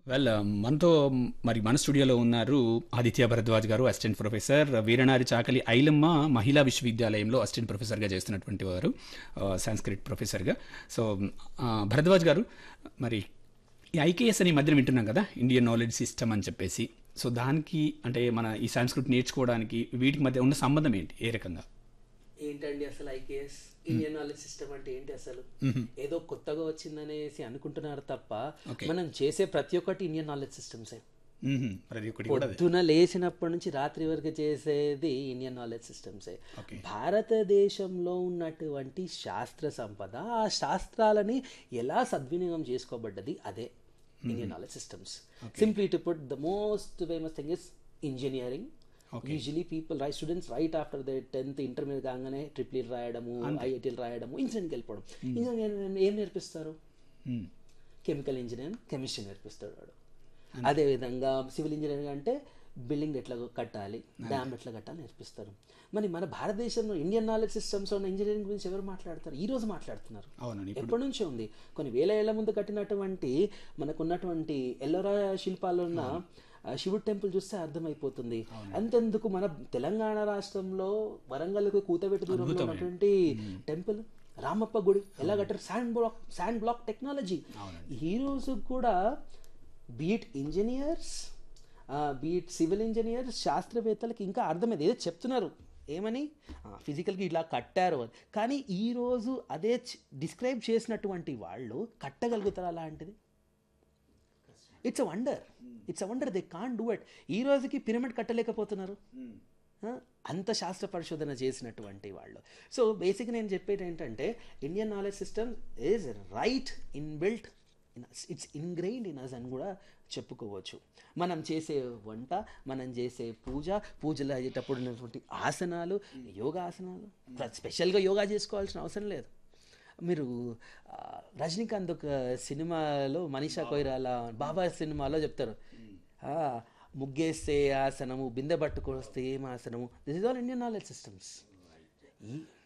Well మనతో మరి మన స్టూడియోలో ఉన్నారు ఆదిత్య భరద్వాజ్ గారు అసిస్టెంట్ ప్రొఫెసర్ వీరనారి చాకలి ఐలమ్మ మహిళా విశ్వవిద్యాలయంలో అసిస్టెంట్ ప్రొఫెసర్గా చేస్తున్నటువంటి వారు సాంస్క్రిట్ ప్రొఫెసర్గా సో ఆ, భరద్వాజ్ గారు మరి ఈ ఐకేఎస్ అని ఈ మధ్యన వింటున్నాం కదా ఇండియన్ నాలెడ్జ్ సిస్టమ్ అని చెప్పేసి సో దానికి అంటే మన ఈ సంస్కృతి నేర్చుకోవడానికి వీటికి మధ్య ఉన్న సంబంధం ఏంటి ఏ రకంగా ఏంటండి అసలు ఐకేఎస్ ఇండియన్ నాలెడ్జ్ సిస్టమ్ అంటే ఏంటి అసలు ఏదో కొత్తగా వచ్చిందనేసి అనుకుంటున్నారు తప్ప మనం చేసే ప్రతి ఒక్కటి ఇండియన్ నాలెడ్జ్ సిస్టమ్సే మ్మ్. ప్రతి ఒక్కటి కూడా అదే. పొద్దున లేచినప్పటి నుంచి రాత్రి వరకు చేసేది ఇండియన్ నాలెడ్జ్ సిస్టమ్సే Okay. భారతదేశంలో ఉన్నటువంటి శాస్త్ర సంపద ఆ శాస్త్రాలని ఎలా సద్వినియోగం చేసుకోబడ్డది అదే Indian knowledge systems simply to put the most famous thing is engineering usually people right students right after the tenth intermediate కాగానే ట్రిపుల్ రాయడము ఐఐటీలు రాయడము ఇంజనీరింగ్కి వెళ్ళిపోవడం ఇంజనీరింగ్ ఏం నేర్పిస్తారు మ్మ్. కెమికల్ ఇంజనీర్ కెమిస్ట్రీ నేర్పిస్తాడు వాడు అదేవిధంగా సివిల్ ఇంజనీరింగ్ అంటే బిల్డింగ్ ఎట్లా కట్టాలి డ్యామ్ ఎట్లా కట్టాలి నేర్పిస్తారు మరి మన భారతదేశంలో ఇండియన్ నాలెడ్జ్ సిస్టమ్స్ ఉన్న ఇంజనీరింగ్ గురించి ఎవరు మాట్లాడతారు ఈ రోజు మాట్లాడుతున్నారు అవునండి ఎప్పటి నుంచే ఉంది కొన్ని వేల ఏళ్ల ముందు కట్టినటువంటి మనకున్నటువంటి ఎల్లోరా శిల్పాలు ఉన్న ఆ, శివుడి టెంపుల్ చూస్తే అర్థమైపోతుంది అంతెందుకు మన తెలంగాణ రాష్ట్రంలో వరంగల్కు కూతబెట్టి దూరంలో ఉన్నటువంటి టెంపుల్ రామప్ప గుడి ఎలా కట్టారు sand block sand block technology ఈ రోజు కూడా beat engineers beat civil engineers శాస్త్రవేత్తలకి ఇంకా అర్థమైంది ఏదో చెప్తున్నారు ఏమని ఫిజికల్గా ఇలా కట్టారు అని కానీ ఈరోజు అదే డిస్క్రైబ్ చేసినటువంటి వాళ్ళు కట్టగలుగుతారు అలాంటిది it's a wonder it's a wonder they can do it ఈ రోజుకి పిరమిడ్ కట్టలేకపోతున్నారు ఆ, అంత శాస్త్ర పరిశోధన చేసినటువంటి వాళ్ళు సో బేసిక్ నేను చెప్పేది ఏంటంటే Indian knowledge system is right inbuilt it's ingrained in us అని కూడా చెప్పుకోవచ్చు మనం చేసే వంట మనం చేసే పూజ పూజలు అయ్యేటప్పుడు ఉన్నటువంటి ఆసనాలు యోగా ఆసనాలు స్పెషల్గా యోగా చేసుకోవాల్సిన అవసరం లేదు మీరు ఆ, రజనీకాంత్ ఒక సినిమాలో మనీషా కొయిరాల బాబా సినిమాలో చెప్తారు ఆ, ముగ్గేస్తే ఆసనము బిందె పట్టుకొస్తే ఏం ఆసనము this is all Indian knowledge systems ఈ